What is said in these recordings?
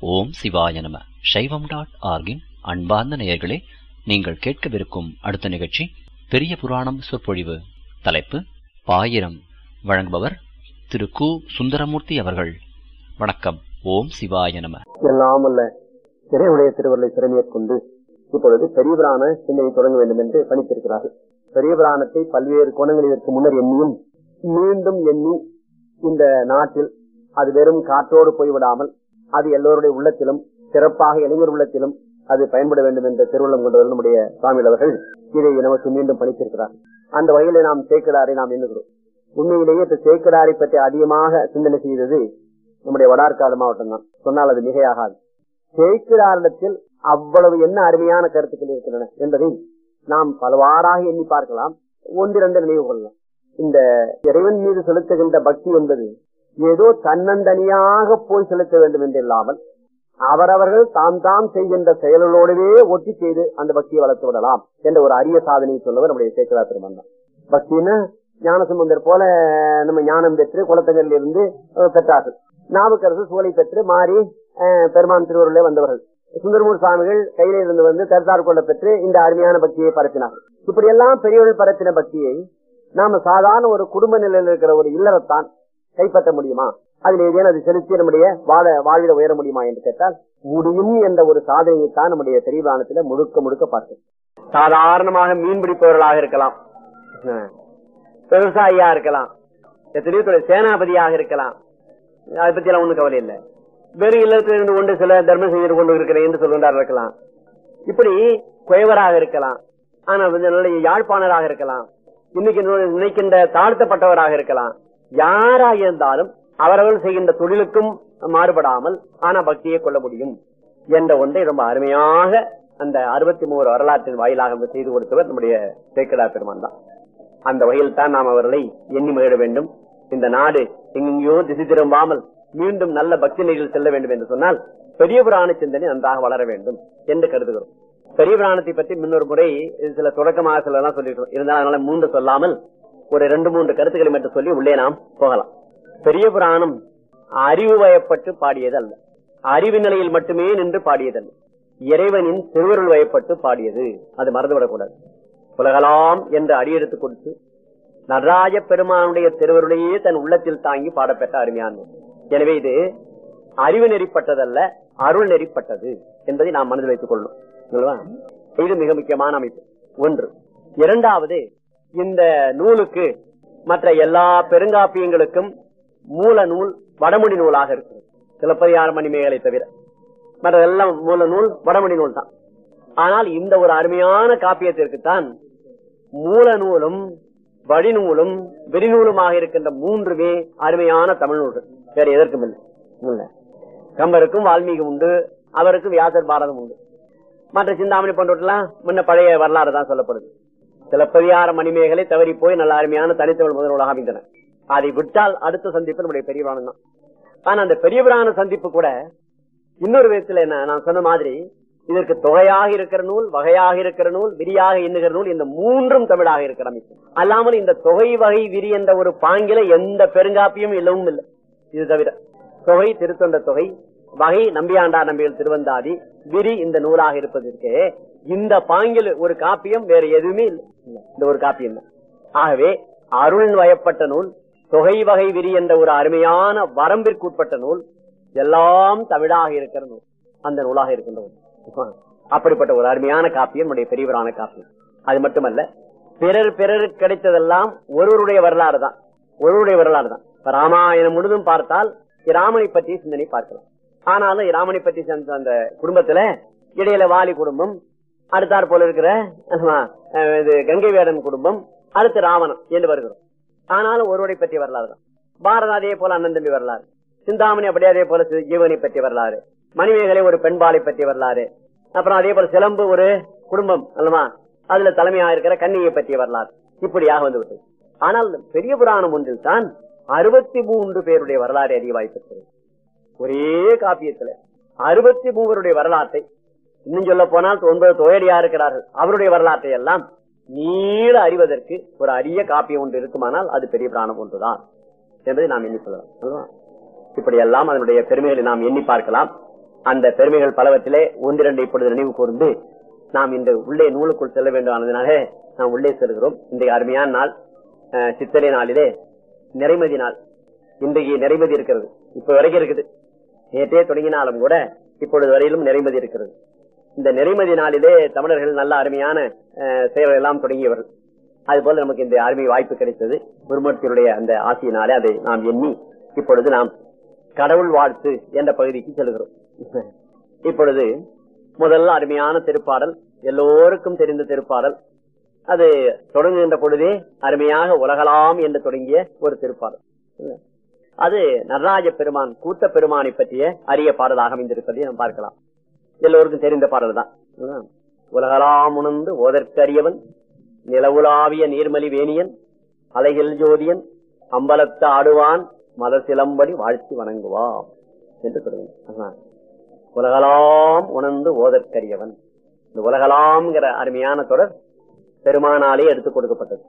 ஓம் சிவாய நம சைவம் டாட் ஆர்கின் அன்பார்ந்த நேயர்களே நீங்கள் கேட்கவிருக்கும் அடுத்த நிகழ்ச்சி பெரிய புராணம் சொற்பொழிவு தலைப்பு பாயிரம் வழங்குபவர் திரு கு சுந்தரமூர்த்தி அவர்கள் வணக்கம் ஓம் சிவாய நம எல்லாம் அல்ல இறைவனுடைய திருவருளை திறமையேற்கொண்டு இப்பொழுது பெரிய புராண சிந்தனை தொடங்க வேண்டும் என்று பணித்திருக்கிறார்கள் பெரிய புராணத்தை பல்வேறு கோணங்களில் இதற்கு முன்னர் எண்ணியும் மீண்டும் எண்ணி இந்த நாட்டில் அது வெறும் காற்றோடு போய்விடாமல் அது எல்லோருடைய உள்ளத்திலும் சிறப்பாக இளைஞர் உள்ளத்திலும் அது பயன்பட வேண்டும் என்ற திருவுள்ளம் கொண்டவர் நம்முடைய சுவாமிகள் அவர்கள் இதை நமக்கு மீண்டும் பணித்திருக்கிறார் அந்த வகையில நாம் சேக்கடாரை நாம் எண்ணுகிறோம் உண்மையிலேயே இந்த சேக்கடாரை பற்றி அதிகமாக சிந்தனை செய்தது நம்முடைய வடார்காடு மாவட்டம் தான் சொன்னால் அது மிகையாகாது சேக்கிராரிடத்தில் அவ்வளவு என்ன அருமையான கருத்துக்கள் இருக்கின்றன என்பதை நாம் பலவாறாக எண்ணி பார்க்கலாம் ஒன்றிரண்டு நினைவு கொள்ளலாம் இந்த இறைவன் மீது செலுத்துகின்ற பக்தி என்பது ஏதோ தன்னந்தனியாக போய் செலுத்த வேண்டும் என்று இல்லாமல் அவரவர்கள் தாம் தாம் செய்கின்ற செயல்களோடவே ஒட்டி செய்து அந்த பக்தியை வளர்த்து விடலாம் என்ற ஒரு அரிய சாதனையை சொல்லவர் நம்முடைய சேக்கரா பெருமான் தான் பக்தின்னா ஞானசம்பந்தர் போல நம்ம ஞானம் பெற்று குளத்தங்கரில் இருந்து பெற்றார்கள் நாவுக்கரசு சூளை பெற்று மாறி பெருமான் திருவருளே வந்தவர்கள் சுந்தரமூர் சுவாமிகள் கையில இருந்து வந்து கருத்தார் கொள்ள பெற்று இந்த அருமையான பக்தியை பரப்பினார்கள் இப்படி எல்லாம் பெரியவர்கள் பரப்பின பக்தியை நாம சாதாரண ஒரு குடும்ப நிலையில் இருக்கிற ஒரு இல்லறத்தான் கைப்பற்ற முடியுமா அதில் ஏதேனும் அது செலுத்தி நம்முடைய வாழ வாழ்விட உயர முடியுமா என்று கேட்டால் முடியும் என்ற ஒரு சாதனையை தான் நம்முடைய பெரியபானத்துல முழுக்க முழுக்க பார்த்தோம் சாதாரணமாக மீன் பிடிப்பவர்களாக இருக்கலாம் விவசாயியா இருக்கலாம் எத்தனையோ தொழில் சேனாபதியாக இருக்கலாம் அதை பத்தி எல்லாம் ஒண்ணும் கவலை இல்லை வெறும் இல்லத்தில் இருந்து கொண்டு சில தர்மம் செய்து கொண்டு இருக்கிறேன் என்று சொல்கின்றார் இருக்கலாம் இப்படி குயவராக இருக்கலாம் ஆனா நல்ல யாழ்ப்பாணராக இருக்கலாம் இன்னைக்கு நினைக்கின்ற தாழ்த்தப்பட்டவராக இருக்கலாம் யாராக இருந்தாலும் அவரவர்கள் செய்கின்ற தொழிலுக்கும் மாறுபடாமல் ஆனா பக்தியை கொள்ள முடியும் என்ற ஒன்றை ரொம்ப அருமையாக அந்த அறுபத்தி மூணு வரலாற்றின் வாயிலாக செய்து கொடுத்தவர் நம்முடைய சேக்கடா பெருமான் தான் அந்த வகையில் தான் நாம் அவர்களை எண்ணி மகிழ வேண்டும் இந்த நாடு எங்கெங்கயோ திசை திரும்பாமல் மீண்டும் நல்ல பக்தி நிலையில் செல்ல வேண்டும் என்று சொன்னால் பெரிய புராண சிந்தனை நன்றாக வளர வேண்டும் என்று கருதுகிறோம் பெரிய புராணத்தை பற்றி முன்னொரு முறை சில தொடக்கமாக சில எல்லாம் சொல்லிருக்கோம் இருந்தாலும் அதனால மூன்று சொல்லாமல் ஒரு ரெண்டு மூன்று கருத்துக்களை மட்டும் சொல்லி உள்ளே நாம் போகலாம் பெரிய புராணம் அறிவு வயப்பட்டு பாடியது அல்ல அறிவு நிலையில் மட்டுமே நின்று பாடியதல்ல இறைவனின் திருவருள் வயப்பட்டு பாடியது அது மறந்துவிடக்கூடாது உலகலாம் என்று அடியெடுத்து கொடுத்து நடராஜ பெருமானுடைய திருவருளையே தன் உள்ளத்தில் தாங்கி பாடப்பெற்ற அருமையான எனவே இது அறிவு நெறிப்பட்டதல்ல அருள் நெறிப்பட்டது என்பதை நாம் மனதில் வைத்துக் கொள்ளணும் இது மிக முக்கியமான அமைப்பு ஒன்று இரண்டாவது இந்த நூலுக்கு மற்ற எல்லா பெருங்காப்பியங்களுக்கும் மூல நூல் வடமொழி நூலாக இருக்கிறது சிலப்பதிகார மணிமேகலை தவிர மற்றதெல்லாம் மூல நூல் வடமொழி நூல் தான் ஆனால் இந்த ஒரு அருமையான காப்பியத்திற்கு தான் மூல நூலும் வழிநூலும் வெறிநூலுமாக இருக்கின்ற மூன்றுமே அருமையான தமிழ் நூல்கள் வேற எதற்கும் இல்லை கம்பருக்கும் வால்மீகி உண்டு அவருக்கும் வியாசர் பாரதம் உண்டு மற்ற சிந்தாமணி போன்றவற்றெல்லாம் முன்ன பழைய வரலாறு தான் சொல்லப்படுது சிலப்பதிகார மணிமேகலை தவறி போய் நல்ல அருமையான தனித்தமிழ் முதல்வர்களாக அமைந்தன அதை விட்டால் அடுத்த சந்திப்பு நம்முடைய பெரிய புராணம் தான் ஆனா அந்த பெரிய புராண சந்திப்பு கூட இன்னொரு விதத்துல என்ன நான் சொன்ன மாதிரி இதற்கு தொகையாக இருக்கிற நூல் வகையாக இருக்கிற நூல் விரியாக எண்ணுகிற நூல் இந்த மூன்றும் தமிழாக இருக்கிற அமைப்பு அல்லாமல் இந்த தொகை வகை விரி என்ற ஒரு பாங்கில எந்த பெருங்காப்பியும் இல்லவும் இல்லை இது தவிர தொகை திருத்தொண்ட தொகை வகை நம்பியாண்டா நம்பிகள் திருவந்தாதி விரி இந்த நூலாக இருப்பதற்கு இந்த பாங்கில் ஒரு காப்பியம் வேற எதுவுமே இல்லை இந்த ஒரு காப்பியம் தான் ஆகவே அருள் வயப்பட்ட நூல் தொகை வகை விரி என்ற ஒரு அருமையான வரம்பிற்குட்பட்ட நூல் எல்லாம் தமிழாக இருக்கிற நூல் அந்த நூலாக இருக்கின்ற அப்படிப்பட்ட ஒரு அருமையான காப்பியம் நம்முடைய பெரியவரான காப்பியம் அது மட்டுமல்ல பிறர் பிறருக்கு கிடைத்ததெல்லாம் ஒருவருடைய வரலாறு தான் ஒருவருடைய வரலாறு தான் ராமாயணம் முழுதும் பார்த்தால் ராமனை பற்றி சிந்தனை பார்க்கலாம் ஆனாலும் ராமனை பற்றி சேர்ந்த அந்த குடும்பத்துல இடையில வாலி குடும்பம் அடுத்தாற் போல இருக்கிற இது கங்கை வேடன் குடும்பம் அடுத்து ராவணன் என்று வருகிறோம் ஆனாலும் ஒருவரை பற்றிய வரலாறு தான் பாரத அதே போல அண்ணன் தம்பி வரலாறு சிந்தாமணி அப்படியே அதே போல ஜீவனை பற்றிய வரலாறு மணிமேகலை ஒரு பெண்பாலை பற்றிய வரலாறு அப்புறம் அதே போல சிலம்பு ஒரு குடும்பம் அல்லவா அதுல தலைமையா இருக்கிற கண்ணியை பற்றிய வரலாறு இப்படியாக வந்து விட்டது ஆனால் பெரிய புராணம் ஒன்றில் தான் அறுபத்தி மூன்று பேருடைய வரலாறு அறிய வாய்ப்பிருக்கிறது ஒரே காப்பியத்துல அறுபத்தி மூவருடைய வரலாற்றை இன்னும் சொல்ல போனால் ஒன்பது தொகையடியா இருக்கிறார்கள் அவருடைய வரலாற்றை எல்லாம் நீள அறிவதற்கு ஒரு அரிய காப்பியம் ஒன்று இருக்குமானால் அது பெரிய பிராணம் ஒன்றுதான் என்பதை நாம் எண்ணி சொல்லலாம் இப்படி எல்லாம் அதனுடைய பெருமைகளை நாம் எண்ணி பார்க்கலாம் அந்த பெருமைகள் பலவற்றிலே ஒன்றிரண்டு இப்பொழுது நினைவு கூர்ந்து நாம் இந்த உள்ளே நூலுக்குள் செல்ல வேண்டும் ஆனதுனால நாம் உள்ளே செல்கிறோம் இன்றைய அருமையான நாள் அஹ், சித்திரை நாளிலே நிறைமதி நாள் இன்றைக்கு நிறைமதி இருக்கிறது இப்ப வரைக்கும் இருக்குது நேற்றே தொடங்கினாலும் கூட இப்பொழுது வரையிலும் நிறைமதி இருக்கிறது இந்த நிறைமதி நாளிலே தமிழர்கள் நல்ல அருமையான அஹ், செயல்கள் எல்லாம் தொடங்கியவர்கள் அதுபோல நமக்கு இந்த அருமை வாய்ப்பு கிடைத்தது குருமூர்த்தியுடைய அந்த ஆசையினாலே அதை நாம் எண்ணி இப்பொழுது நாம் கடவுள் வாழ்த்து என்ற பகுதிக்கு செல்கிறோம் இப்பொழுது முதல்ல அருமையான திருப்பாடல் எல்லோருக்கும் தெரிந்த திருப்பாடல் அது தொடங்குகின்ற பொழுதே அருமையாக உலகலாம் என்று தொடங்கிய ஒரு திருப்பாடல் அது நடராஜ பெருமான் கூத்த பெருமானை பற்றிய அரிய பாடலாக அமைந்திருப்பதை நாம் பார்க்கலாம் எல்லோருக்கும் தெரிந்த பாடல் தான் உலகலாம் உணர்ந்து ஓதற்கரியவன் நிலவுலாவிய நீர்மலி வேணியன் அலைகள் ஜோதியன் அம்பலத்து ஆடுவான் மலர் சிலம்படி வாழ்த்தி வணங்குவான் என்று தொடங்கினார் உலகலாம் உணர்ந்து ஓதற்கரியவன் இந்த உலகலாம்ங்கிற அருமையான தொடர் பெருமானாலே எடுத்துக் கொடுக்கப்பட்டது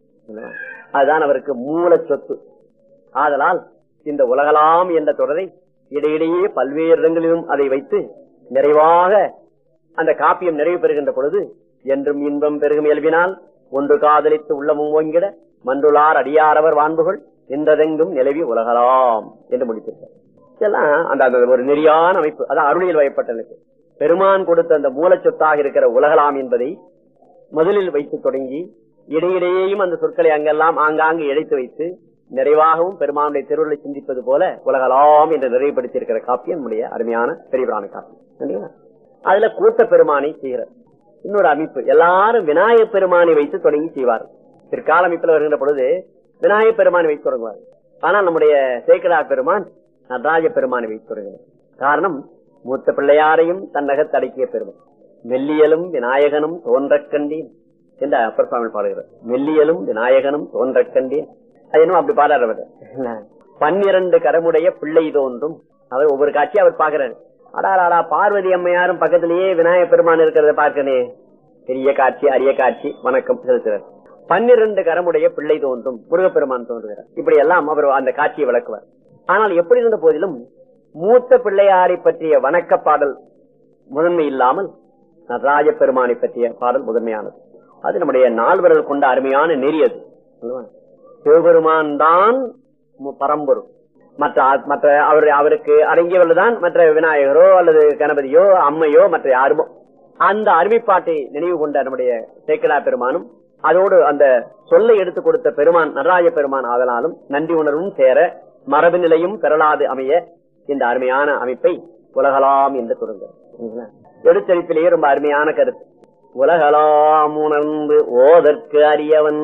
அதுதான் அவருக்கு மூல சொத்து ஆதலால் இந்த உலகலாம் என்ற தொடரை இடையிடையே பல்வேறு இடங்களிலும் அதை வைத்து நிறைவாக அந்த காப்பியம் நிறைவு பெறுகின்ற பொழுது என்றும் இன்பம் பெருகும் இயல்பினால் ஒன்று காதலித்து உள்ளமும் ஓங்கிட மன்றுளார் அடியாரவர் வான்புகள் நின்றதெங்கும் நிலவி உலகலாம் என்று முடித்திருக்கார் இதெல்லாம் அந்த அந்த ஒரு நெறியான அமைப்பு அதான் அருளியல் வயப்பட்டனுக்கு பெருமான் கொடுத்த அந்த மூலச்சொத்தாக இருக்கிற உலகலாம் என்பதை முதலில் வைத்து தொடங்கி இடையிடையேயும் அந்த சொற்களை அங்கெல்லாம் ஆங்காங்கு இழைத்து வைத்து நிறைவாகவும் பெருமானுடைய திருவுருளை சிந்திப்பது போல உலகலாம் என்று நிறைவுபடுத்தியிருக்கிற காப்பியம் நம்முடைய அருமையான பெரியவரான காப்பியம் சரிங்களா? அதுல கூத்த பெருமானை செய்கிறார் இன்னொரு அமைப்பு எல்லாரும் விநாயகப் பெருமானை வைத்து தொடங்கி செய்வார் பிற்கால அமைப்புல வருகின்ற பொழுது விநாயகப் பெருமானை வைத்து தொடங்குவார் ஆனால் நம்முடைய சேக்கடார் பெருமான் நடராஜ பெருமானை வைத்து தொடங்குகிறார் காரணம் மூத்த பிள்ளையாரையும் தன்னகத் அடக்கிய பெருமான் மெல்லியலும் விநாயகனும் தோன்றக் கண்டேன் என்று அப்பர் சுவாமி பாடுகிறார் மெல்லியலும் விநாயகனும் தோன்றக் கண்டேன் அது இன்னும் அப்படி பாடுறார் அவர் பன்னிரண்டு கரமுடைய பிள்ளை தோன்றும் அவர் ஒவ்வொரு காட்சி அவர் பாக்குறாரு அடாராடா பார்வதி அம்மையாரும் பக்கத்திலேயே விநாயகப் பெருமான் இருக்கிறத பார்க்கனே பெரிய காட்சி அரிய காட்சி வணக்கம் செலுத்துறார் பன்னிரண்டு கரமுடைய பிள்ளை தோன்றும் முருகப்பெருமான் தோன்றுகிறார் இப்படி எல்லாம் அவர் அந்த காட்சியை விளக்குவார் ஆனால் எப்படி இருந்த போதிலும் மூத்த பிள்ளையாரை பற்றிய வணக்க பாடல் முதன்மை இல்லாமல் நடராஜ பெருமானை பற்றிய பாடல் முதன்மையானது அது நம்முடைய நால்வர்கள் கொண்ட அருமையான நெறி அது அல்லவா? சிவபெருமான் தான் மு- பரம்பொருள் மற்ற ஆ- மற்ற அவர் அவருக்கு அடங்கியவர்கள் தான் மற்ற விநாயகரோ அல்லது கணபதியோ அம்மையோ மற்ற யாருமோ அந்த அருமைப்பாட்டை நினைவு கொண்ட நம்முடைய சேக்கலா பெருமானும் அதோடு அந்த சொல்லை எடுத்துக் கொடுத்த பெருமான் நடராஜ பெருமான் ஆதலாலும் நன்றி உணர்வும் சேர மரபு நிலையும் பெறலாது அமைய இந்த அருமையான அமைப்பை உலகலாம் என்று தொடங்க எடுத்தறிப்பிலேயே ரொம்ப அருமையான கருத்து உலகலாம் உணர்ந்து ஓதற்கு அறியவன்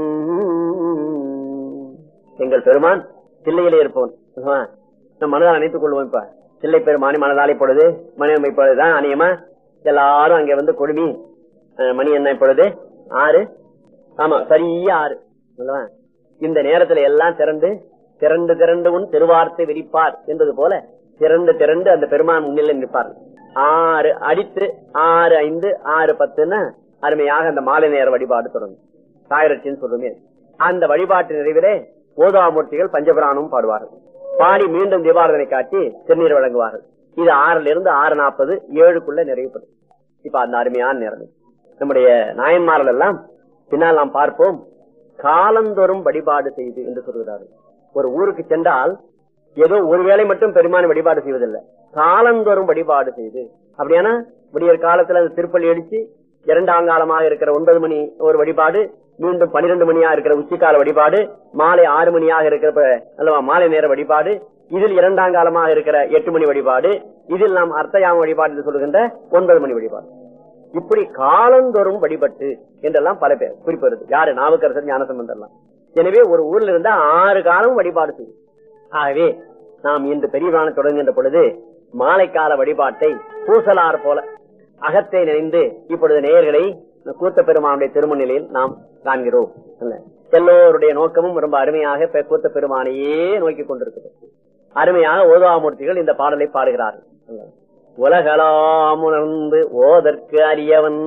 எங்கள் பெருமான் தில்லையிலே இருப்பவன் ஆமா. நம் மனதால் நினைத்துக் கொள்வோம் இப்ப தில்லை பெருமானி மனதால் இப்பொழுது மணி இப்பொழுதுதான் அநியமா எல்லாரும் அங்க வந்து கொடுமி அஹ், மணி என்ன இப்பொழுது ஆறு ஆமா சரியா ஆறு அல்லவா? இந்த நேரத்துல எல்லாம் திரண்டு திரண்டு திரண்டு உன் திருவார்த்தை விரிப்பார் என்பது போல திரண்டு திரண்டு அந்த பெருமான் முன்னிலை நிற்பார் ஆறு அடித்து ஆறு ஐந்து ஆறு பத்துன்னு அருமையாக அந்த மாலை நேர வழிபாடு தொடங்கும் தாயரட்சின்னு சொல்லுமே அந்த வழிபாட்டு நிறைவிலே ஓதாமூர்த்திகள் பஞ்சபுராணமும் பாடுவார்கள் பாடி மீண்டும் தீபாரதனை காட்டி திருநீர் வழங்குவார்கள் இது ஆறுல இருந்து ஆறு நாற்பது ஏழுக்குள்ள நிறைவுபடும் இப்ப அந்த அருமையான நேரம் நம்முடைய நாயன்மார்கள் எல்லாம் பின்னால் நாம் பார்ப்போம் காலந்தோறும் வழிபாடு செய்து என்று சொல்கிறார்கள் ஒரு ஊருக்கு சென்றால் ஏதோ ஒரு வேளை மட்டும் பெருமானை வழிபாடு செய்வதில்லை காலந்தோறும் வழிபாடு செய்து அப்படியானா விடியற் காலத்துல அந்த திருப்பள்ளி அடிச்சு இரண்டாம் காலமாக இருக்கிற ஒன்பது மணி ஒரு வழிபாடு மீண்டும் பனிரெண்டு மணியா இருக்கிற உச்சிக்கால வழிபாடு மாலை ஆறு மணியாக இருக்கிற ப- அல்லவா மாலை நேர வழிபாடு இதில் இரண்டாம் காலமாக இருக்கிற எட்டு மணி வழிபாடு இதில் நாம் அர்த்தயாம வழிபாடு என்று சொல்லுகின்ற ஒன்பது மணி வழிபாடு இப்படி காலந்தோறும் வழிபட்டு என்றெல்லாம் பல பேர் குறிப்பிடுறது யாரு நாவுக்கரசர் ஞானசம்பந்தர்லாம் எனவே ஒரு ஊர்ல இருந்தா ஆறு காலம் வழிபாடு செய்யும் ஆகவே நாம் இன்று பெரியவான தொடங்குகின்ற பொழுது மாலைக்கால வழிபாட்டை பூசலார் போல அகத்தை நினைந்து இப்பொழுது நேயர்களை கூத்த பெருமானுடைய திருமணிலையில் நாம் காண்கிறோம் அல்ல? எல்லோருடைய நோக்கமும் ரொம்ப அருமையாக பெ- கூத்த பெருமானையே நோக்கி கொண்டிருக்கிறது அருமையாக ஓதாமூர்த்திகள் இந்த பாடலை பாடுகிறார்கள் அல்ல? உலகலாம் உணர்ந்து ஓதற்கு அறியவன்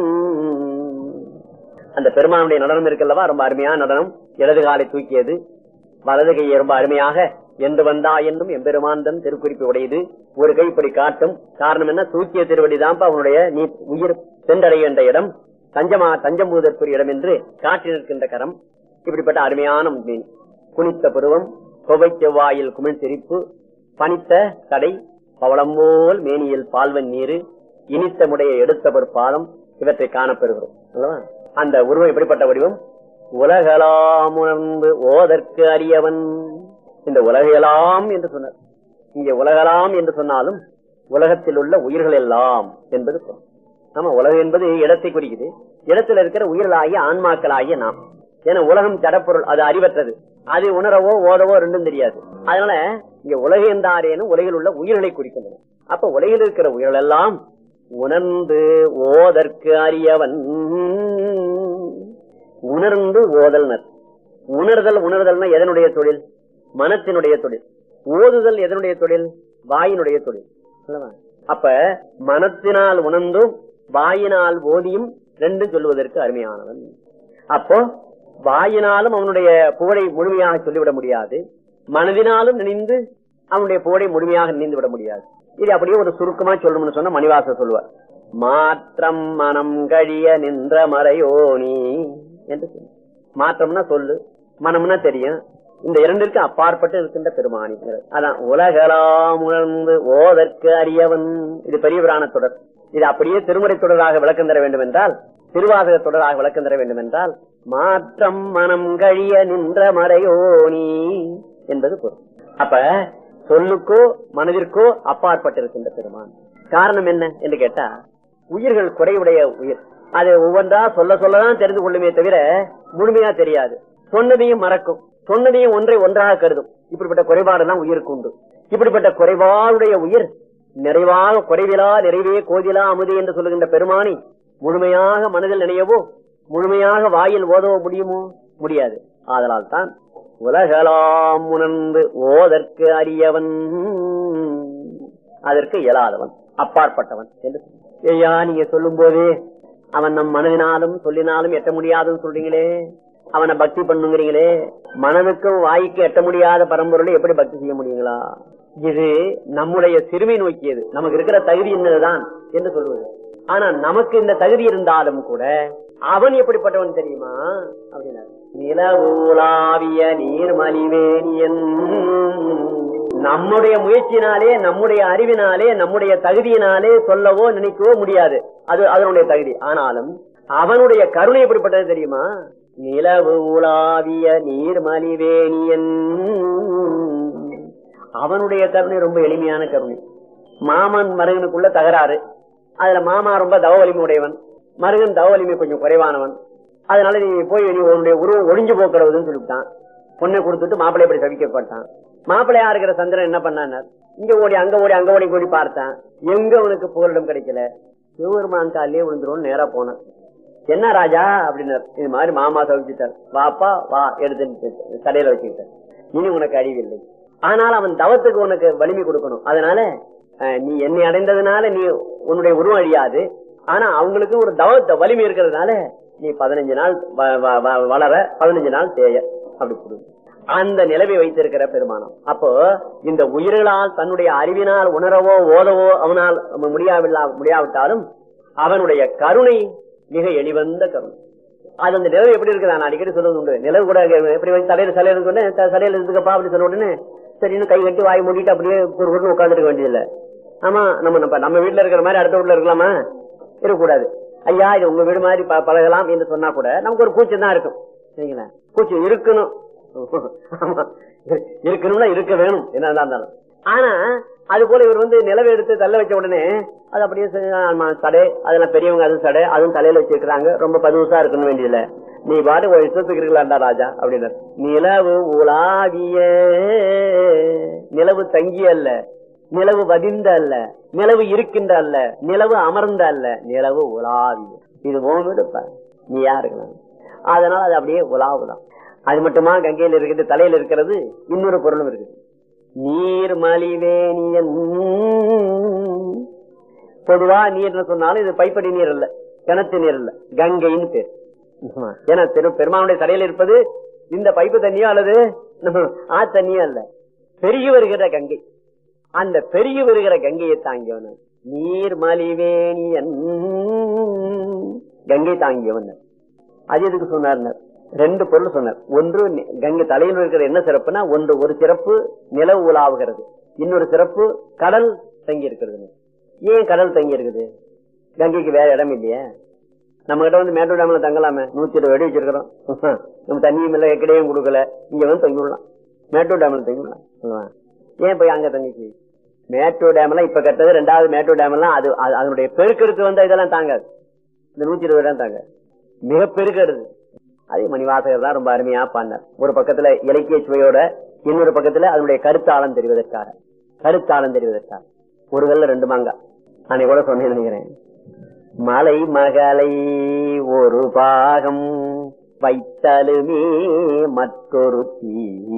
அந்த பெருமானுடைய நடனம் இருக்கல்லவா ரொம்ப அருமையான நடனம் இடது காலை தூக்கியது வலது கையை ரொம்ப அருமையாக என்று வந்தா என்றும் எம்பெருமாந்தன் திருக்குறிப்பு உடையது ஒரு கை இப்படி காட்டும் காரணம் என்ன தூக்கிய திருவடி தான்ப்பா அவனுடைய நீ உயிர் சென்றடைகின்ற இடம் தஞ்சமா தஞ்சம் பூதற்குரிய இடம் என்று காட்டி நிற்கின்ற கரம் இப்படிப்பட்ட அருமையான மீன் குனித்த பருவம் கொவை செவ்வாயில் குமிழ் சிரிப்பு பனித்த தடை பவளம்போல் மேனியில் பால்வன் நீரு இனித்த முடைய எடுத்தவர் பாதம் இவற்றை காணப்பெறுகிறோம் அல்லவா? அந்த உருவம் எப்படிப்பட்ட வடிவம் உலகலாம் உணர்ந்து ஓதற்கு அறியவன் இந்த உலகையெல்லாம் என்று சொன்னார் இங்கே உலகலாம் என்று சொன்னாலும் உலகத்தில் உள்ள உயிர்கள் எல்லாம் என்பது பொருள். ஆமா உலகம் என்பது இடத்தை குறிக்குது இடத்துல இருக்கிற உயிர்களாகிய ஆன்மாக்களாகிய நாம் ஏன்னா உலகம் ஜடப்பொருள் அது அறிவற்றது அது உணரவோ ஓதவோ ரெண்டும் தெரியாது அதனால இங்க உலக என்றாரேனும் உலகில் உள்ள உயிர்களை குறிக்கின்றன அப்ப உலகில் இருக்கிற உயிர்கள் எல்லாம் உணர்ந்து ஓதற்கு அறியவன் உணர்ந்து ஓதல்னர் உணர்தல் உணர்தல்னா எதனுடைய தொழில் மனத்தினுடைய தொழில் ஓதுதல் எதனுடைய தொழில் வாயினுடைய தொழில் அல்லவா? அப்ப மனத்தினால் உணர்ந்தும் வாயினால் ஓதியும் ரெண்டும் சொல்லுவதற்கு அருமையானவன் அப்போ வாயினாலும் அவனுடைய புகழை முழுமையாக சொல்லிவிட முடியாது மனதினாலும் நினைந்து அவனுடைய புகழை முழுமையாக நினைந்து விட முடியாது இது அப்படியே ஒரு சுருக்கமா சொல்லணும்னு சொன்னா மணிவாச சொல்லுவார் மாற்றம் மனம் கழிய நின்ற மறையோனி என்று சொல்லு மாற்றம்னா சொல்லு மனம்னா தெரியும் இந்த இரண்டிற்கு அப்பாற்பட்டு இருக்கின்ற பெருமானி அதான் உலகலாம் உணர்ந்து ஓதற்கு அறியவன் இது பெரிய புராண தொடர் இது அப்படியே திருமுறை தொடராக விளக்கம் தர வேண்டும் என்றால் திருவாசக தொடராக விளக்கம் தர வேண்டும் என்றால் மாற்றம் மனம் கழிய நின்ற மறையோனி என்பது பொருள் அப்ப சொல்லுக்கோ மனதிற்கோ அப்பாற்பட்டிருக்கின்ற பெருமான் காரணம் என்ன என்று கேட்டா உயிர்கள் குறைவுடைய உயிர் அது ஒவ்வொன்றா சொல்ல சொல்லதான் தெரிந்து கொள்ளுமே தவிர முழுமையா தெரியாது சொன்னதையும் மறக்கும் சொன்னதையும் ஒன்றை ஒன்றாக கருதும் இப்படிப்பட்ட குறைபாடுதான் உயிருக்கு உண்டு இப்படிப்பட்ட குறைபாடுடைய உயிர் நிறைவாக குறைவிலா நிறைவே கோதிலா அமுது என்று சொல்லுகின்ற பெருமானி முழுமையாக மனதில் நினையவோ முழுமையாக வாயில் ஓதவோ முடியுமோ முடியாது ஆதலால் தான் உலகலாம் உணர்ந்து ஓதற்கு அறியவன் அதற்கு இயலாதவன் அப்பாற்பட்டவன் என்று ஐயா நீங்க சொல்லும் போதே அவன் நம் மனதினாலும் சொல்லினாலும் எட்ட முடியாதுன்னு சொல்றீங்களே அவனை பக்தி பண்ணுங்கிறீங்களே மனதுக்கும் வாய்க்கு எட்ட முடியாத பரம்பொருளை எப்படி பக்தி செய்ய முடியுங்களா இது நம்முடைய சிறுமை நோக்கியது நமக்கு இருக்கிற தகுதி என்னதுதான் என்று சொல்வது ஆனா நமக்கு இந்த தகுதி இருந்தாலும் கூட அவன் எப்படிப்பட்டவன் தெரியுமா அப்படின்னா நிலவுலாவிய நீர்மலிவேணியன் நம்முடைய முயற்சியினாலே நம்முடைய அறிவினாலே நம்முடைய தகுதியினாலே சொல்லவோ நினைக்கவோ முடியாது அது அதனுடைய தகுதி ஆனாலும் அவனுடைய கருணை எப்படிப்பட்டது தெரியுமா நிலவு உலாவிய நீர்மலிவேணியன் அவனுடைய கருணை ரொம்ப எளிமையான கருணை மாமன் மருகனுக்குள்ள தகராறு அதுல மாமா ரொம்ப தவ வலிமை உடையவன் மருகன் தவ வலிமை கொஞ்சம் குறைவானவன் அதனால நீ போய் நீ உன்னுடைய உருவம் ஒளிஞ்சு போக்குறதுன்னு சொல்லிவிட்டான் பொண்ணை கொடுத்துட்டு மாப்பிள்ளை இப்படி சவிக்கப்பட்டான் மாப்பிள்ளையா இருக்கிற சந்திரன் என்ன பண்ணார் இங்க ஓடி அங்க ஓடி அங்க ஓடி ஓடி பார்த்தான் எங்க அவனுக்கு புகலிடம் கிடைக்கல சிவபெருமான் காலிலே விழுந்துரும் நேரா போனான் என்ன ராஜா அப்படின்னார் இது மாதிரி மாமா சவிச்சிட்டார் வாப்பா வா எடுத்து கடையில வச்சுக்கிட்டார் இனி உனக்கு அழிவில்லை ஆனால் அவன் தவத்துக்கு உனக்கு வலிமை கொடுக்கணும் அதனால அஹ், நீ என்னை அடைந்ததுனால நீ உன்னுடைய உருவம் அழியாது ஆனா அவங்களுக்கு ஒரு தவ வலிமை இருக்கிறதுனால நீ பதினஞ்சு நாள் வ- வ- வ- வளர பதினஞ்சு நாள் தேய அப்படி கொடு அந்த நிலைமை வைத்திருக்கிற பெருமானம் அப்போ இந்த உயிர்களால் தன்னுடைய அறிவினால் உணரவோ ஓதவோ அவனால் முடியாவில்லா முடியாவிட்டாலும் அவனுடைய கருணை மிக எளிவந்த கருணை அது அந்த நிலவு எப்படி இருக்குது நான் அடிக்கடி சொல்றது உண்டு நிலவு கூட எப்படி வந்து தலையில தலையில இருக்கு உடனே த- தலையில இருந்துக்கப்பா அப்படி சொன்ன உடனே சரின்னு கை கட்டி வாய் மூடிட்டு அப்படியே ஒரு உடனே உட்காந்துருக்க வேண்டியதில்ல ஆமா நம்ம நம்ம நம்ம வீட்டுல இருக்கிற மாதிரி அடுத்த வீட்டுல இருக்கலாமா இருக்கக்கூடாது ஐயா இது உங்க வீடு மாதிரி ப- பழகலாம் என்று சொன்னா கூட நமக்கு ஒரு கூச்சம் தான் இருக்கும் சரிங்களா கூச்சம் இருக்கணும் ஆமா. இருக்கணும்னா இருக்க வேணும் என்னதான் இருந்தாலும் ஆனா அது போல இவர் வந்து நிலவை எடுத்து தள்ள வச்ச உடனே அது அப்படியே சரி, ஆமா, சடை அதெல்லாம் பெரியவங்க அதுவும் சடை அதுவும் தலையில வச்சிருக்காங்க ரொம்ப பதுவுசா இருக்கணும் வேண்டியதில்ல நீ பாடு ஒரு இஷ்டத்துக்கு இருக்கலாம்டா ராஜா அப்படின்னு நிலவு உலாவிய நிலவு தங்கிய அல்ல நிலவு வதிந்த அல்ல நிலவு இருக்கின்ற அல்ல நிலவு அமர்ந்த அல்ல நிலவு உலாவிய இது உன் வீடுப்பா நீ யாருக்கலாம் அதனால அது அப்படியே உலாவுதான் அது மட்டுமா கங்கையில இருக்கிறது தலையில இருக்கிறது இன்னொரு பொருளும் இருக்குது நீர் மலிவேணியன் பொதுவா நீர்னு சொன்னாலும் இது பைப்படி நீர் அல்ல கிணத்து நீர் அல்ல கங்கைன்னு பேர் ஆமா. ஏன்னா பெரு பெருமானுடைய தலையில இருப்பது இந்த பைப்பு தண்ணியோ அல்லது நம்ம ஆ தண்ணியோ அல்ல பெருகி வருகிற கங்கை அந்த பெருகி வருகிற கங்கையை தாங்கியவன் நீர் மலிவேணியன் கங்கை தாங்கியவன் அது எதுக்கு சொன்னார் ரெண்டு பொருள் சொன்னார் ஒன்று நி- கங்கை தலையில் இருக்கிற என்ன சிறப்புனா ஒன்று ஒரு சிறப்பு நிலவு உலாவுகிறது இன்னொரு சிறப்பு கடல் தங்கி இருக்கிறது ஏன் கடல் தங்கி இருக்குது கங்கைக்கு வேற இடம் இல்லையே நம்ம கிட்ட வந்து மேட்டூர் டேம்ல தங்கலாமே நூத்தி இருபது அடி வச்சிருக்கிறோம் நம்ம தண்ணியும் இல்லை கிடையும் கொடுக்கல இங்க வந்து தங்கி விடலாம் மேட்டூர் டேம்ல தங்கி விடலாம் சொல்லுவாங்க. ஏன் போய் அங்க தங்கிச்சு மேட்டூர் டேம் எல்லாம் இப்ப கட்டது ரெண்டாவது மேட்டூர் டேம் எல்லாம் அது அது- அதனுடைய பெருக்கெடுத்து வந்தா இதெல்லாம் தாங்காது இந்த நூத்தி இருபது இடம் தாங்க மிக பெருக்கெடுது அதே மணிவாசகர் தான் ரொம்ப அருமையா பாடினார் ஒரு பக்கத்துல இலக்கிய சுவையோட இன்னொரு பக்கத்துல அதனுடைய கருத்தாளம் தெரிவதற்காக கருத்தாளம் தெரிவதற்காக ஒரு கல்ல ரெண்டு மாங்கா அன்னைக்கு கூட சொன்னேன் நினைக்கிறேன் மலை மகளை ஒரு பாகம் வைத்தலுமே மற்றொரு தீ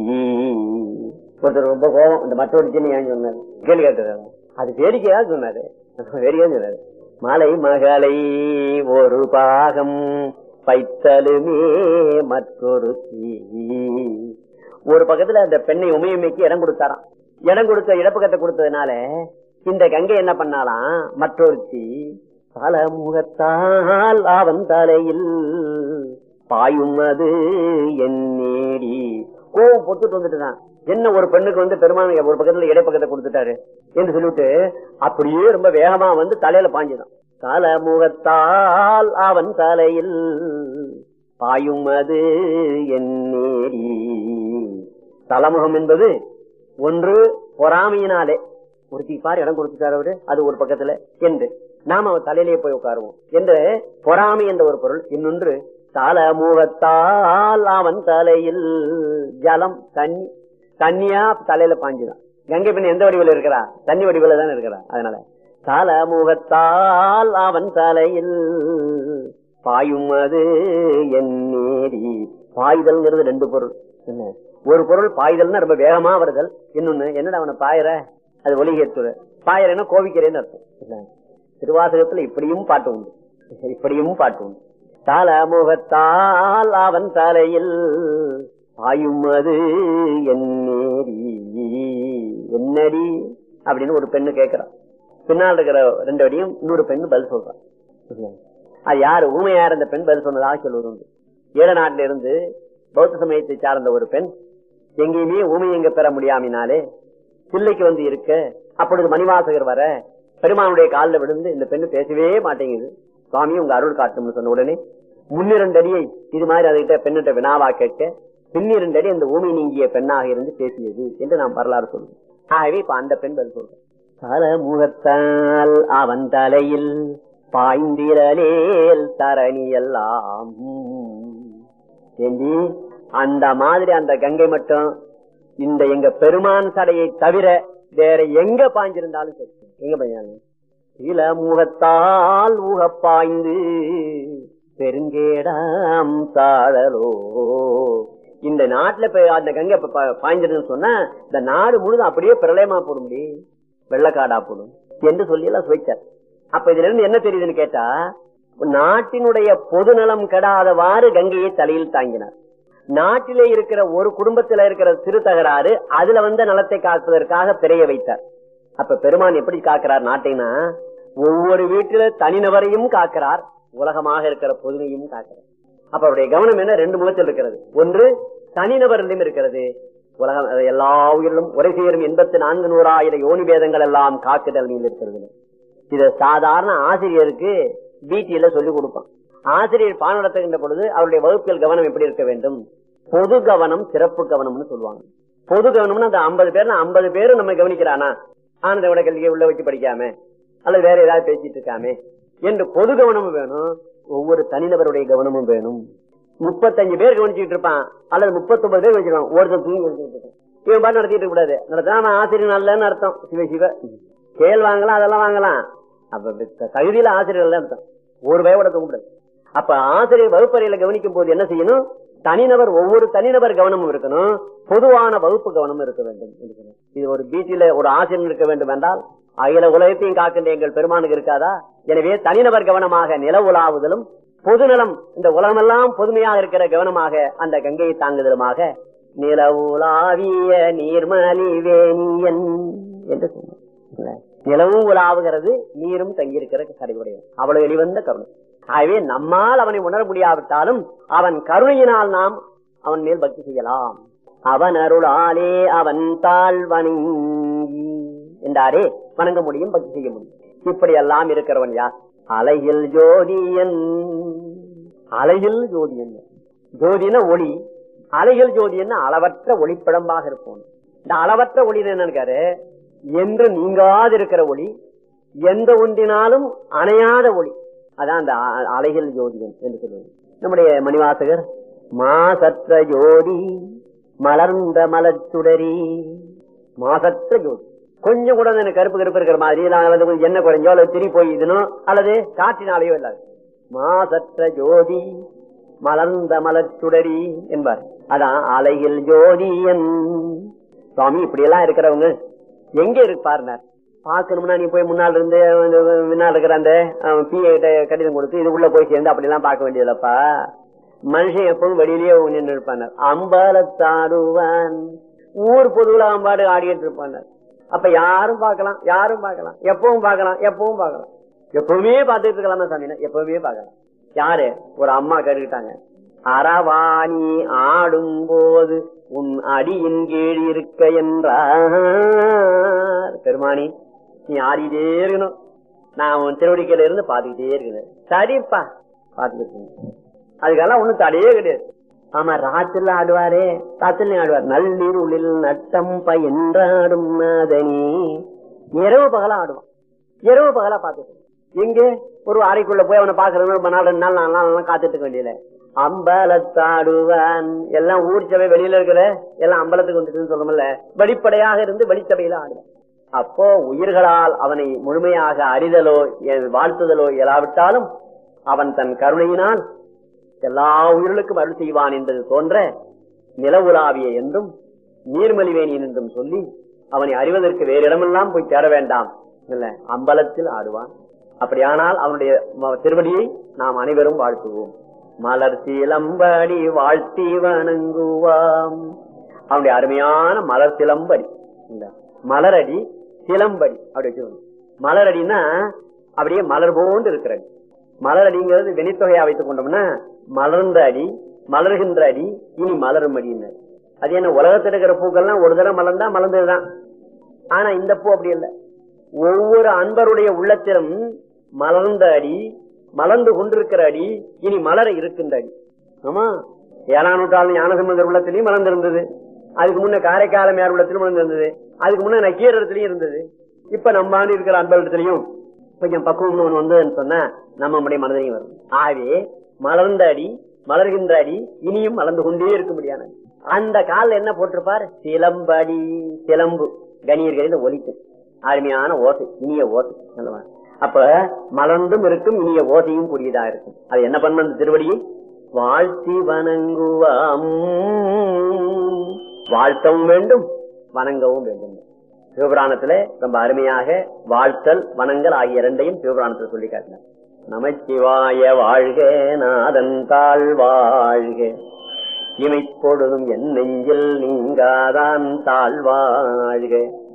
ஒருத்தர் ரொம்ப கோபம் இந்த மற்றொரு தீ ஏன் சொன்னாரு கேள்வி கேட்டது அது வேடிக்கையா சொன்னாரு வேடிக்கையா சொன்னாரு மலை மகளை ஒரு பாகம் வைத்தலுமே மற்றொரு தீ ஒரு பக்கத்துல அந்த பெண்ணை உமையமைக்கு இடம் கொடுத்தாராம் இடம் கொடுத்த இடப்பக்கத்தை கொடுத்ததுனால இந்த கங்கை என்ன பண்ணாலாம் மற்றொருத்தி பல முகத்தால் அவன் தலையில் பாயும் அது என் நேடி கோவம் பொத்துட்டு வந்துட்டுதான் என்ன ஒரு பெண்ணுக்கு வந்து பெருமான ஒரு பக்கத்துல இடைப்பக்கத்தை கொடுத்துட்டாரு என்று சொல்லிட்டு அப்படியே ரொம்ப வேகமா வந்து தலையில பாஞ்சுதான் தல முகத்தால் அவன் தலையில் பாயும் அது என் நேடி தலமுகம் என்பது ஒன்று பொறாமையினாலே ஒருத்தி பாரு இடம் கொடுத்துட்டாரு அவரு அது ஒரு பக்கத்துல என்று நாம அவன் தலையிலேயே போய் உட்காருவோம் என்று பொறாமை என்ற ஒரு பொருள் இன்னொன்று தலமுகத்தால் அவன் தலையில் ஜலம் தண்ணி தண்ணியா தலையில பாஞ்சுதான் கங்கை பெண் எந்த வடிவில் இருக்கிறா தண்ணி வடிவில் தான் இருக்கிறா அதனால தலமுகத்தால் அவன் தலையில் பாயும் அது என் நேரி பாய்தல்ங்கிறது ரெண்டு பொருள் என்ன ஒரு பொருள் பாய்தல்னா ரொம்ப வேகமா வருதல் இன்னொன்னு என்னடா அவனை பாயற அது ஒலிகேத்துற பாயறன்னா கோவிக்கிறேன்னு அர்த்தம் என்ன? திருவாசகத்துல இப்படியும் பாட்டு உண்டு இப்படியும் பாட்டு உண்டு தலமுகத்தால் அவன் தலையில் பாயும் அது என்னேரி என்னடி அப்படின்னு ஒரு பெண்ணு கேட்கிறான் பின்னால் இருக்கிற ரெண்டு வடியும் இன்னொரு பெண்ணு பதில் சொல்றான் அது யாரு ஊமையார் அந்த பெண் பதில் சொன்னதாக சொல்வது உண்டு ஈழ நாட்டில இருந்து பௌத்த சமயத்தை சார்ந்த ஒரு பெண் எங்கேயுமே ஊமை எங்க பெற முடியாமினாலே பிள்ளைக்கு வந்து இருக்க அப்பொழுது மணிவாசகர் வர பெருமானுடைய காலில் விழுந்து இந்த பெண்ணு பேசவே மாட்டேங்குது சுவாமி உங்க அருள் காட்டும்னு சொன்ன உடனே முன்னிரண்டு அடியை இது மாதிரி அதுகிட்ட பெண்ணிட்ட வினாவா கேட்க பின்னிரண்டு அடி அந்த ஊமை நீங்கிய பெண்ணாக இருந்து பேசியது என்று நாம் வரலாறு சொல்லுவோம் ஆகவே இப்ப அந்த பெண் பதில் சொல்றோம் தலமுகத்தால் அவன் தலையில் பாய்ந்திரலேல் தரணியெல்லாம் ஏண்டி அந்த மாதிரி அந்த கங்கை மட்டும் இந்த எங்க பெருமான் சடையை தவிர வேற எங்க பாய்ஞ்சிருந்தாலும் சரி எங்க பாய்ஞ்சாங்க இள முகத்தால் ஊகப்பாய்ந்து பெருங்கேடாம் தாழலோ இந்த நாட்டுல இப்ப அந்த கங்கை இப்ப பா- பாய்ஞ்சிருதுன்னு சொன்னா இந்த நாடு முழுதும் அப்படியே பிரளயமா போட முடியும் வெள்ளக்காடா போடும் என்று சொல்லி எல்லாம் சுவைச்சார் அப்ப இதுல இருந்து என்ன தெரியுதுன்னு கேட்டா நாட்டினுடைய பொதுநலம் கெடாதவாறு கங்கையை தலையில் தாங்கினார் நாட்டிலே இருக்கிற ஒரு குடும்பத்துல இருக்கிற சிறு தகராறு அதுல வந்த நலத்தை காப்பதற்காக பிறைய வைத்தார் அப்ப பெருமான் எப்படி காக்கிறார் நாட்டைனா ஒவ்வொரு வீட்டில தனிநபரையும் காக்கிறார் உலகமாக இருக்கிற பொதுமையும் காக்கிறார் அப்ப அவருடைய கவனம் என்ன ரெண்டு முகத்தில் இருக்கிறது ஒன்று தனிநபரிலும் இருக்கிறது உலகம் அது எல்லா உயிரிலும் உரை சேரும் எண்பத்தி நான்கு நூறாயிரம் யோனி பேதங்கள் எல்லாம் காக்குதல் நீங்க இருக்கிறது இத சாதாரண ஆசிரியருக்கு பிடியில சொல்லிக் கொடுப்பான் ஆசிரியர் பாடம் நடத்துகின்ற பொழுது அவருடைய வகுப்பில் கவனம் எப்படி இருக்க வேண்டும் பொது கவனம் சிறப்பு கவனம்னு சொல்லுவாங்க பொது கவனம்னு அந்த ஐம்பது பேர் ஐம்பது பேரும் நம்ம கவனிக்கிறானா ஆனந்த விட கல்வியை உள்ள வச்சு படிக்காம அல்லது வேற ஏதாவது பேசிட்டு இருக்காமே என்று பொது கவனமும் வேணும் ஒவ்வொரு தனிநபருடைய கவனமும் வேணும் முப்பத்தஞ்சு பேர் கவனிச்சுட்டு இருப்பான் அல்லது முப்பத்தொன்பது பேர் கவனிச்சிருப்பான் ஒருத்தர் தூங்கி கவனிச்சுட்டு இருப்பான் இவன் பாட்டு நடத்திட்டு இருக்க கூடாது நடத்தினா அவன் ஆசிரியர் நல்லன்னு அர்த்தம் சிவ சிவ கேள் வாங்கலாம் அதெல்லாம் வாங்கலாம் அப்ப த- தகுதியில ஆசிரியர் அர்த்தம் ஒரு பயவோட தூங்க கூடாது அப்ப ஆசிரியர் வகுப்பறையில கவனிக்கும் போது என்ன செய்யணும் தனிநபர் ஒவ்வொரு தனிநபர் கவனமும் இருக்கணும் பொதுவான வகுப்பு கவனமும் இருக்க வேண்டும் இருக்கணும். இது ஒரு பீச்சில ஒரு ஆசிரியர் இருக்க வேண்டும் என்றால் அகில உலகத்தையும் காக்கின்ற எங்கள் பெருமானுக்கு இருக்காதா எனவே தனிநபர் கவனமாக நில உலாவுதலும் பொதுநலம் இந்த உலகமெல்லாம் பொதுமையாக இருக்கிற கவனமாக அந்த கங்கையை தாங்குதலுமாக நிலவுலாவிய நீர்மலிவேணியன் என்று சொன்னார் நிலவும் உலாவுகிறது நீரும் தங்கியிருக்கிற கரையுடையவன் அவ்வளவு வெளிவந்த கருணை ஆகவே நம்மால் அவனை உணர முடியாவிட்டாலும் அவன் கருணையினால் நாம் அவன் மேல் பக்தி செய்யலாம் அவன் அருளாலே அவன் தாழ் வணங்கி என்றாரே வணங்க முடியும் பக்தி செய்ய முடியும் இப்படி எல்லாம் இருக்கிறவன் யார் அலையில் ஜோதியன் அலையில் ஜோதியன் ஜோதின ஒளி அலையில் ஜோதியன் அளவற்ற ஒளிப்படம்பாக இருப்போம் இந்த அளவற்ற ஒளி என்னன்னு என்று நீங்காதிருக்கிற ஒளி எந்த ஒன்றினாலும் அணையாத ஒளி அதான் அந்த அ- அலைகள் ஜோதியன் என்று சொல்லுவது நம்முடைய மணிவாசகர் மாசற்ற ஜோதி மலர்ந்த மலர்ச்சுடரி மாசற்ற ஜோதி கொஞ்சம் கூட எனக்கு கருப்பு கருப்பு இருக்கிற மாதிரி இல்ல அல்லது கொஞ்சம் எண்ணெய் குறைஞ்சோ அல்லது திரி போயிதுனோ அல்லது காற்றினாலேயோ இல்லாது மாசற்ற ஜோதி மலர்ந்த மலர்ச்சுடரி என்பார் அதான் அலையில் ஜோதியன் சுவாமி இப்படி எல்லாம் இருக்கிறவங்க எங்க இருப்பார்னார் பார்க்கணும்னா நீ போய் முன்னால் இருந்து வந்து முன்னால் இருக்கிற அந்த பிஏ கிட்ட கடிதம் கொடுத்து இது உள்ள போய் சேர்ந்து அப்படி எல்லாம் பார்க்க வேண்டியதுலப்பா மனுஷன் எப்பவும் வெளியிலேயே நின்று இருப்பானார் அம்பலத்தாடுவான் ஊர் பொதுவுல அம்பாடு ஆடிட்டு இருப்பானார் அப்ப யாரும் பார்க்கலாம் யாரும் பார்க்கலாம் எப்பவும் பார்க்கலாம் எப்பவும் பார்க்கலாம் எப்பவுமே பார்த்துட்டு இருக்கலாமா சாமி எப்பவுமே பார்க்கலாம் யாரு ஒரு அம்மா கேட்டுக்கிட்டாங்க அரவாணி ஆடும் போது உன் அடியின் கீழ் இருக்க என்றார் பெருமானி நீ ஆடிட்டே இருக்கணும் நான் உன் திருவடிக்கையில இருந்து பாத்துக்கிட்டே இருக்கணும் சரிப்பா பாத்துக்கிட்டு அதுக்கெல்லாம் ஒண்ணும் தடையே கிடையாது ஆமா ராத்திரில ஆடுவாரே ராத்திரில ஆடுவார் நள்ளிருளில் நட்டம் பயின்றாடும் நாதனி இரவு பகலா ஆடுவான் இரவு பகலா பாத்துட்டு எங்க ஒரு அறைக்குள்ள போய் அவனை பாக்குறது ரொம்ப நாள் ரெண்டு நாள் நாலு நாள் எல்லாம் காத்துட்டு இருக்க வேண்டியல அம்பலத்தாடுவான் எல்லாம் ஊர் சபை வெளியில இருக்கிற எல்லாம் அம்பலத்துக்கு வந்துட்டு சொல்றோம்ல வெளிப்படையாக இருந்து வெளிச்சபையில ஆடுவான் அப்போ உயிர்களால் அவனை முழுமையாக அறிதலோ எ- வாழ்த்துதலோ இயலாவிட்டாலும் அவன் தன் கருணையினால் எல்லா உயிர்களுக்கும் அருள் செய்வான் என்பது தோன்ற நிலவுலாவிய என்றும் நீர்மலிவேணியன் என்றும் சொல்லி அவனை அறிவதற்கு வேறு இடமெல்லாம் போய் தேட வேண்டாம் இல்ல அம்பலத்தில் ஆடுவான் அப்படியானால் அவனுடைய ம- திருவடியை நாம் அனைவரும் வாழ்த்துவோம் மலர் சிலம்படி வாழ்த்தி வணங்குவாம் அவனுடைய அருமையான மலர் சிலம்படி இந்த மலரடி சிலம்படி அப்படி வச்சுக்கணும் மலரடின்னா அப்படியே மலர் போன்று இருக்கிறது மலரடிங்கிறது வெனித்தொகையா வைத்துக் கொண்டோம்னா மலர்ந்த அடி மலர்கின்ற அடி இனி மலரும் அடின்னு அது என்ன உலகத்தில் இருக்கிற பூக்கள்லாம் ஒரு தடவை மலர்ந்தா மலர்ந்ததுதான் ஆனா இந்த பூ அப்படி இல்லை ஒவ்வொரு அன்பருடைய உள்ளத்திலும் மலர்ந்த அடி மலர்ந்து கொண்டிருக்கிற அடி இனி மலர இருக்கின்ற அடி ஆமா ஏழாம் நூற்றாண்டு ஞானசம்பந்தர் உள்ளத்திலையும் மலர்ந்திருந்தது அதுக்கு முன்ன காரைக்காலம் உள்ளத்திலும் மலர்ந்திருந்தது அதுக்கு முன்ன நக்கீர் இடத்துலயும் இருந்தது இப்ப நம்ம ஆண்டு இருக்கிற அன்பர்களிடத்திலையும் கொஞ்சம் பக்குவம் ஒண்ணு வந்ததுன்னு சொன்னா நம்ம நம்முடைய மனதிலையும் வரும் ஆகவே மலர்ந்த அடி மலர்கின்ற அடி இனியும் மலர்ந்து கொண்டே இருக்க முடியாது அந்த காலில் என்ன போட்டிருப்பார் சிலம்படி சிலம்பு கணியர்களில் ஒலிக்கும் அருமையான ஓசை இனிய ஓசை நல்லவா. அப்ப மலர்ந்தும் இருக்கும் இனிய ஓசையும் கூடியதா இருக்கும் அது என்ன பண்ண அந்த திருவடியை வாழ்த்தி வணங்குவாம் வாழ்த்தவும் வேண்டும் வணங்கவும் வேண்டும் சிவபுராணத்துல ரொம்ப அருமையாக வாழ்த்தல் வணங்கல் ஆகிய இரண்டையும் சிவபுராணத்துல சொல்லி காட்டினார் நமச்சிவாய வாழ்க நாதன் தாழ் வாழ்க இமைப்பொழுதும் என் நெஞ்சில் நீங்காதான் தாழ்வாழ்க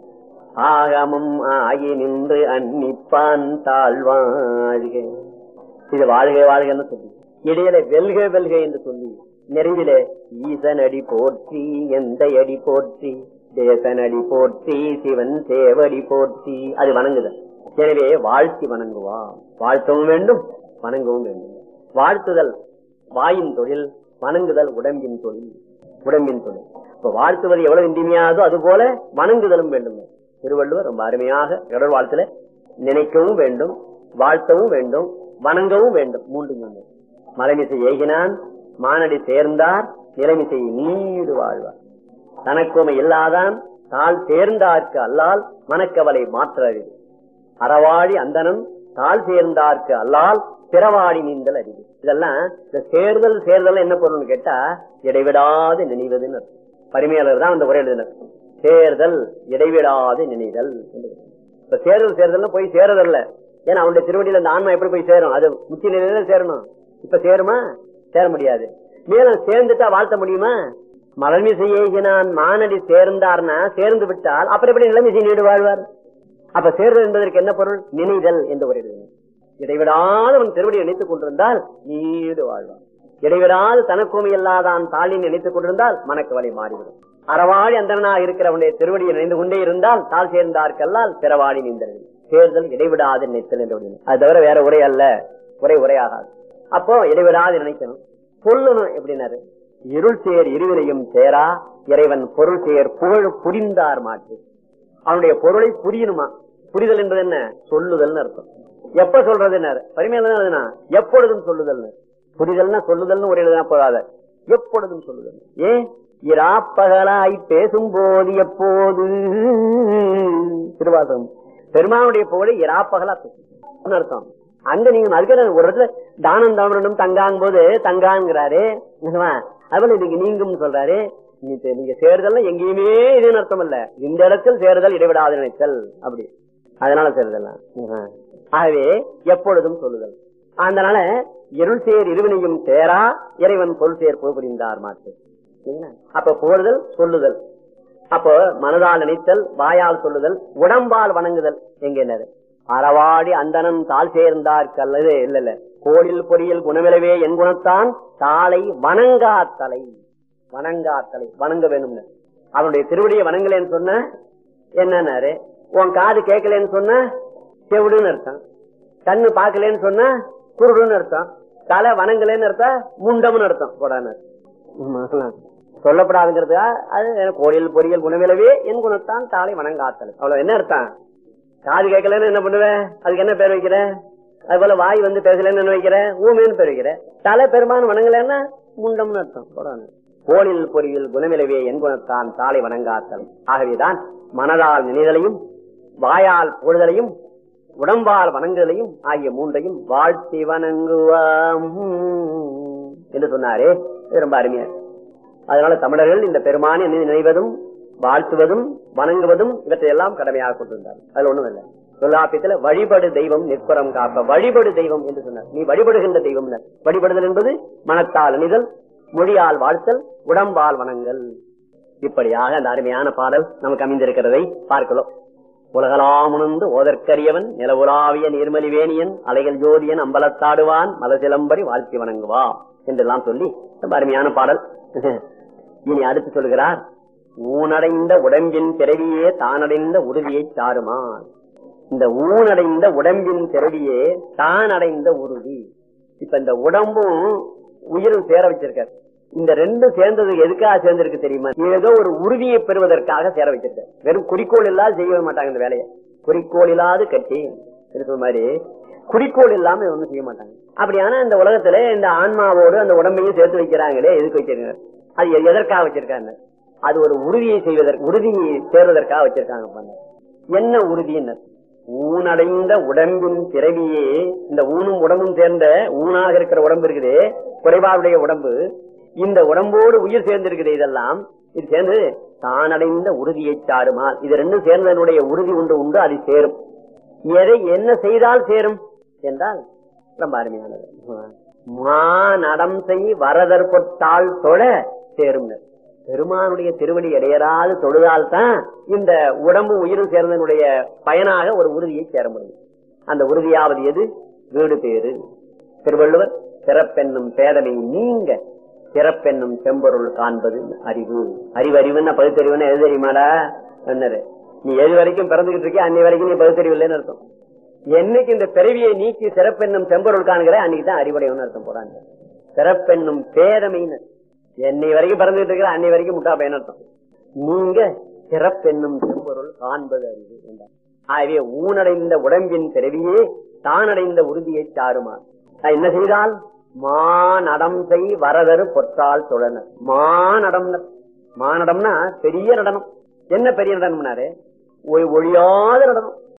ஆகமம் ஆகி நின்று அன்னிப்பான் தாழ்வாழ்க இது வாழ்க வாழ்கன்னு சொல்லி இடையில வெல்க வெல்க என்று சொல்லி நிறைவில ஈசன் அடி போற்றி எந்த அடி போற்றி தேசன் அடி போற்றி சிவன் சேவடி போற்றி அது வணங்குதல் எனவே வாழ்த்தி வணங்குவான் வாழ்த்தவும் வேண்டும் வணங்கவும் வேண்டும் வாழ்த்துதல் வாயின் தொழில் வணங்குதல் உடம்பின் தொழில் உடம்பின் தொழில் இப்ப வாழ்த்துவது எவ்வளவு இன்றிமையாதோ அது போல வணங்குதலும் வேண்டும் திருவள்ளுவர் ரொம்ப அருமையாக கடல் வாழ்த்துல நினைக்கவும் வேண்டும் வாழ்த்தவும் வேண்டும் வணங்கவும் வேண்டும் மூன்று வேண்டும் மலைமிசை ஏகினான் மானடி சேர்ந்தார் நிலைமிசை நீடு வாழ்வார் தனக்குமை இல்லாதான் தாள் சேர்ந்தார்க்கு அல்லால் மனக்கவலை மாற்ற அறிவு அறவாழி அந்தனன் தாள் சேர்ந்தார்க்கு அல்லால் பிறவாடி நீந்தல் அறிவு இதெல்லாம் இந்த சேர்தல் சேர்தல் என்ன பொருள்னு கேட்டா இடைவிடாது நினைவதுன்னு அர்த்தம். பரிமையாளர் தான் அந்த உரை எழுதினர் சேர்தல் இடைவிடாது நினைதல் என்று. இப்ப சேர்தல் சேர்தல் போய் சேரதல்ல ஏன்னா அவனுடைய திருவடியில அந்த ஆன்மா எப்படி போய் சேரும் அது முத்தி நிலையில சேரணும் இப்ப சேருமா சேர முடியாது மேலும் சேர்ந்துட்டா வாழ்த்த முடியுமா மலர்மிசை ஏகினான் மானடி சேர்ந்தார்னா சேர்ந்து விட்டால் அப்புறம் எப்படி நிலைமிசை நீடு வாழ்வார் அப்ப சேர்தல் என்பதற்கு என்ன பொருள் நினைதல் என்று ஒரு இது. இடைவிடாத அவன் திருவடியை நினைத்துக் கொண்டிருந்தால் நீடு வாழ்வான் இடைவிடாது தனக்குமை இல்லாதான் தாளின் நினைத்துக் கொண்டிருந்தால் மனக்கவலை மாறிவிடும் அறவாழி அந்தனாக இருக்கிறவனுடைய திருவடியை நினைந்து கொண்டே இருந்தால் தாள் சேர்ந்தார்கல்லால் பிறவாடி நீந்தர்கள் சேர்தல் இடைவிடாது நினைத்தல் என்று ஒன்று. அது தவிர வேற உரை அல்ல உரை உரையாகாது அப்போ இடைவிடாது நினைக்கணும் சொல்லணும் எப்படின்னாரு இருள் சேர் இருவினையும் சேரா இறைவன் பொருள் சேர் புகழ் புரிந்தார் மாட்டு அவனுடைய பொருளை புரியணுமா புரிதல் என்பது என்ன சொல்லுதல்னு அர்த்தம் எப்ப சொல்றது என்ன பரிமையா எப்பொழுதும் சொல்லுதல் புரிதல்னா சொல்லுதல்னு ஒரு எழுதுனா போதாத எப்பொழுதும் சொல்லுதல் ஏன் இராப்பகலாய் பேசும்போது எப்போது திருவாசகம் பெருமானுடைய புகழை இராப்பகலா பேசும் அர்த்தம் அங்க நீங்க அதுக்கு ஒரு இடத்துல தானம் தாமரனும் தங்காங்க போது தங்காங்கிறாரு அதுபோல இதுக்கு நீங்கும் சொல்றாரு நீ- நீங்க சேருதல் எங்கேயுமே இதுன்னு அர்த்தம் இல்ல இந்த இடத்தில் சேருதல் இடைவிடாத நினைத்தல் அப்படி அதனால சேருதல் ஆகவே எப்பொழுதும் சொல்லுதல் அதனால இருள் சேர் இருவினையும் சேரா இறைவன் பொருள் சேர் புகழ் புரிந்தார் மாட்டு சரிங்களா? அப்ப புகழுதல் சொல்லுதல் அப்போ மனதால் நினைத்தல் வாயால் சொல்லுதல் உடம்பால் வணங்குதல் எங்க என்னது அறவாடி அந்தணன் தாள் சேர்ந்தார் கல்லது இல்ல இல்ல கோளில் பொறியில் குணவிலவே என் குணத்தான் தாளை வணங்காத்தலை வணங்காத்தலை வணங்க வேணும்னு அவனுடைய திருவடியை வணங்கலேன்னு சொன்ன என்னன்னாரு உன் காது கேட்கலன்னு சொன்ன செவிடுன்னு அர்த்தம் கண்ணு பார்க்கலன்னு சொன்ன குருடுன்னு அர்த்தம் தலை வணங்கலன்னு அர்த்தம் முண்டம்னு அர்த்தம் போடான்னு சொல்லப்படாதுங்கிறதுக்கா அது கோயில் பொறியல் குணவிலவே என் குணத்தான் தாளை வணங்காத்தல் அவ்வளவு என்ன அர்த்தம் காது கேட்கலன்னு என்ன பண்ணுவேன் அதுக்கு என்ன பேர் வைக்கிற அது போல வாய் வந்து பேசலன்னு என்ன வைக்கிற ஊமேன்னு பேர் வைக்கிற தலை பெருமான் வணங்கலன்னா முண்டம்னு அர்த்தம் போடான்னு கோளில் பொறியில் குணமிலவே என் குணத்தான் தாளை வணங்காத்தல் ஆகவேதான் மனதால் நினைதலையும் வாயால் பொழுதலையும் உடம்பால் வணங்குதலையும் ஆகிய மூன்றையும் வாழ்த்தி வணங்குவாம் என்று சொன்னாரே இது ரொம்ப அருமையா இருக்கு. அதனால தமிழர்கள் இந்த பெருமானை நினைவதும் வாழ்த்துவதும் வணங்குவதும் இவற்றையெல்லாம் கடமையாக கொண்டிருந்தார் அதுல ஒண்ணும் இல்லை தொல்லாப்பியத்துல வழிபடு தெய்வம் நிற்புறம் காப்ப வழிபடு தெய்வம் என்று சொன்னார் நீ வழிபடுகின்ற தெய்வம் வழிபடுதல் என்பது மனத்தால் அணிதல் மொழியால் வாழ்த்தல் உடம்பால் வணங்கல் இப்படியாக அந்த அருமையான பாடல் நமக்கு அமைந்திருக்கிறதை பார்க்கலாம் உலகலாமுணர்ந்து ஓதற்கரியவன் நிலவுலாவிய நீர்மலி வேணியன் அலைகள் ஜோதியன் அம்பலத்தாடுவான் மலசிலம்படி வாழ்த்தி வணங்குவா என்றெல்லாம் சொல்லி ரொம்ப அருமையான பாடல் இனி அடுத்து சொல்கிறார் ஊனடைந்த உடம்பின் பிறவியே தானடைந்த உறுதியை சாருமான் இந்த ஊனடைந்த உடம்பின் பிறவியே தான் அடைந்த உறுதி இப்ப இந்த உடம்பும் உயிரும் சேர வச்சிருக்காரு இந்த ரெண்டும் சேர்ந்தது எதுக்காக சேர்ந்திருக்கு தெரியுமா ஏதோ ஒரு உறுதியை பெறுவதற்காக சேர வச்சிருக்காரு வெறும் குறிக்கோள் இல்லாத செய்யவே மாட்டாங்க இந்த வேலையை குறிக்கோள் இல்லாது கட்டி இருக்கிற மாதிரி குறிக்கோள் இல்லாம ஒண்ணும் செய்ய மாட்டாங்க அப்படியான இந்த உலகத்துல இந்த ஆன்மாவோடு அந்த உடம்பையும் சேர்த்து வைக்கிறாங்களே எதுக்கு வச்சிருக்காங்க அது எ- எதற்காக வச்சிருக்காங்க அது ஒரு உறுதியை செய்வதற்கு உறுதியை சேர்வதற்காக வச்சிருக்காங்க பாருங்க. என்ன உறுதின்னு ஊனடைந்த உடம்பின் பிறவியே இந்த ஊனும் உடம்பும் சேர்ந்த ஊனாக இருக்கிற உடம்பு இருக்குது குறைபாடுடைய உடம்பு இந்த உடம்போடு உயிர் சேர்ந்திருக்குது இதெல்லாம் இது சேர்ந்து தானடைந்த உறுதியை சாருமால் இது ரெண்டும் சேர்ந்ததனுடைய உறுதி உண்டு உண்டு அது சேரும் எதை என்ன செய்தால் சேரும் என்றால் ரொம்ப அருமையானது மா நடம் செய் வரதர் பொட்டால் தொழ சேரும் பெருமானுடைய திருவடி இடையராது தொழுதால் தான் இந்த உடம்பு உயிரும் சேர்ந்தனுடைய பயனாக ஒரு உறுதியை சேர முடியும் அந்த உறுதியாவது எது வீடு பேரு திருவள்ளுவர் சிறப்பென்னும் பேதமை நீங்க சிறப்பென்னும் செம்பொருள் காண்பது அறிவு அறிவு அறிவுன்னா பகுத்தறிவுன்னா எது தெரியுமாடா என்னரு நீ எது வரைக்கும் பிறந்துகிட்டு இருக்கிய அன்னை வரைக்கும் நீ பகுத்தறிவு இல்லைன்னு அர்த்தம் என்னைக்கு இந்த பிறவியை நீக்கி சிறப்பென்னும் செம்பொருள் காண்கிற அன்னைக்கு தான் அறிவுடையவன்னு அர்த்தம் போறாங்க சிறப்பென்னும் பேதமைன்னு என்னை வரைக்கும் பிறந்துகிட்டு இருக்கிற அன்னை வரைக்கும் முட்டா பயன் அர்த்தம் நீங்க சிறப்பென்னும் செம்பொருள் காண்பது அறிவு என்றார் ஆகவே ஊனடைந்த உடம்பின் பிறவியே தானடைந்த உறுதியை சாருமார் நான் என்ன செய்தால் மாநடம் செய் வரதரு பொற்றால் தொழனர் மாநடம் மாநடம்னா பெரிய நடனம் என்ன பெரிய நடனம்னாரு ஒ- ஒழியாத நடனம்